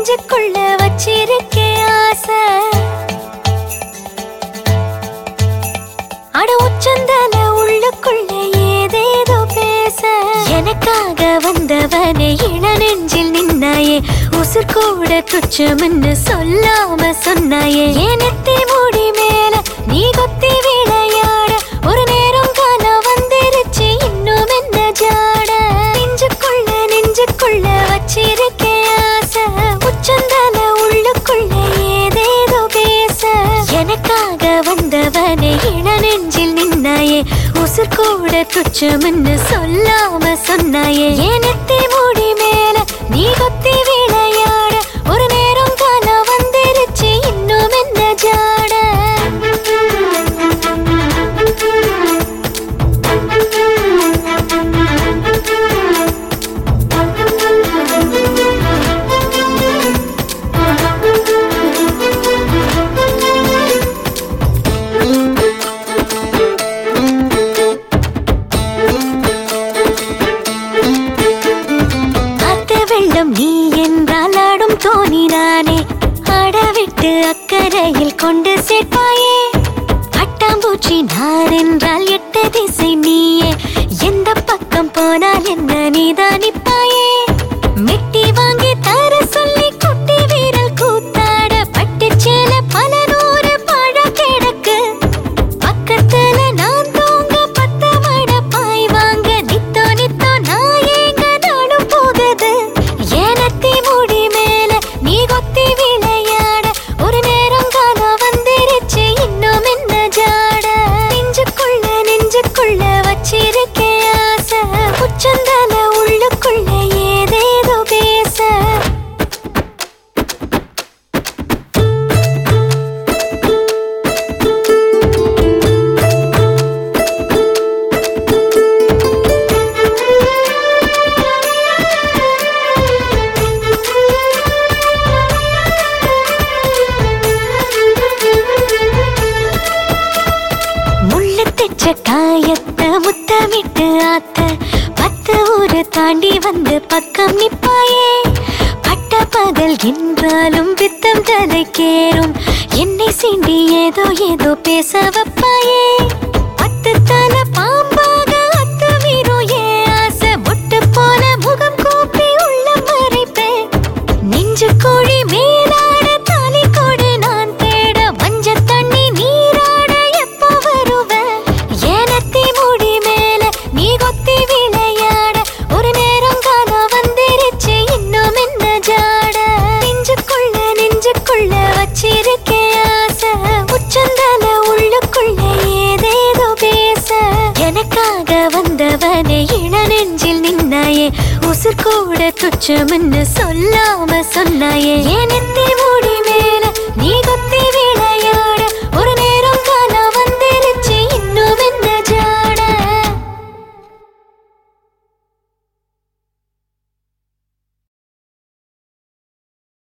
நெஞ்சுக்குள்ள வச்சிருக்கே ஆசை அட உச்சந்தல உள்ளுக்குள்ள ஏதேதோ பேச எனக்காக வந்தவனே இள நெஞ்சில் நின்னாயே உசுர் கூட துச்சம்னு சொல்லாம சொன்னாயே ஏனத்தை மூடி மேல நீ கொத்தி விளையாட ஒரு நேரம் காண வந்துருச்சு இன்னும் என்ன ஜாட நெஞ்சுக்குள்ள நெஞ்சுக்குள்ள வச்சிருக்கே ஆசை உச்சந்தல உள்ளுக்குள்ள ஏதேதோ பேச எனக்காக வந்தவனே இள நெஞ்சில் நின்னாயே உசுர் கூட துச்சம்னு சொல்லாம சொன்னாயே ஏனத்தை மூடி மேல நீ கொத்தி விளையாட ஒரு நேரம் காண வந்துருச்சு இன்னும் என்ன ஜாட காத்த வெள்ளம் நீ என்றால் ஆடும் தோணி நானே அடவிட்டு அக்கறையில் கொண்டு சேர்ப்பாயே பட்டாம்பூச்சி நான் என்றால் எட்டு திசை நீயே எந்த பக்கம் போனால் என்ன நீதான் நிப்பாயே மெட்டி வாங்கி தர சொல்லி குட்டி வீரல் கூத்தாட பட்டுச்சேல பல நூறு பழ கிடக்கு பக்கத்துல நான் தூங்க பத்த மட பாய் வாங்க நித்தோ நித்தோ நான் ஏங்க நாடும் போகுது ஏனத்தி முடி மேல நீ கொத்தி விளையாட ஒரு நேரம் காலம் வந்துருச்சு இன்னும் என்ன ஜாட நெஞ்சுக்குள்ள நெஞ்சுக்குள்ள வச்சிருக்கே ஆசை உச்சந்தல உள்ளுக்குள்ள ஏதேதோ பேச முள்ளு தெச்ச காயத்தை முத்தமிட்டு ஆத்த பத்து ஊரு தாண்டி வந்து பக்கம் நிப்பாயே பட்ட பகல் என்றாலும் பித்தம் தலைக்கேறும் என்னை சீண்டி ஏதோ ஏதோ பேச வைப்பாயே பத்து தலை பாம்பாக அத்துமீறும் ஏன் ஆசை மொட்டு போல முகம் கூப்பி உள்ள மறைப்பேன் நெஞ்சு கோழி மேலாட தாலி கொடு நான் தேட மஞ்ச தண்ணி நீராட எப்போ வருவ ஏனத்தி முடி மேல நீ கொத்தி விளையாட ஒரு நேரம் காலம் வந்துருச்சு இன்னும் என்ன ஜாட நெஞ்சுக்குள்ள நெஞ்சுக்குள்ள வச்சிருக்கே ஆசை உச்சந்தல உள்ளுக்குள்ள ஏதேதோ பேச எனக்காக வந்தவனே இள நெஞ்சில் நின்னாயே உசுர் கூட துச்சம்னு சொல்லாம சொன்னாயே ஏனத்தை மூடி மேல நீ கொத்தி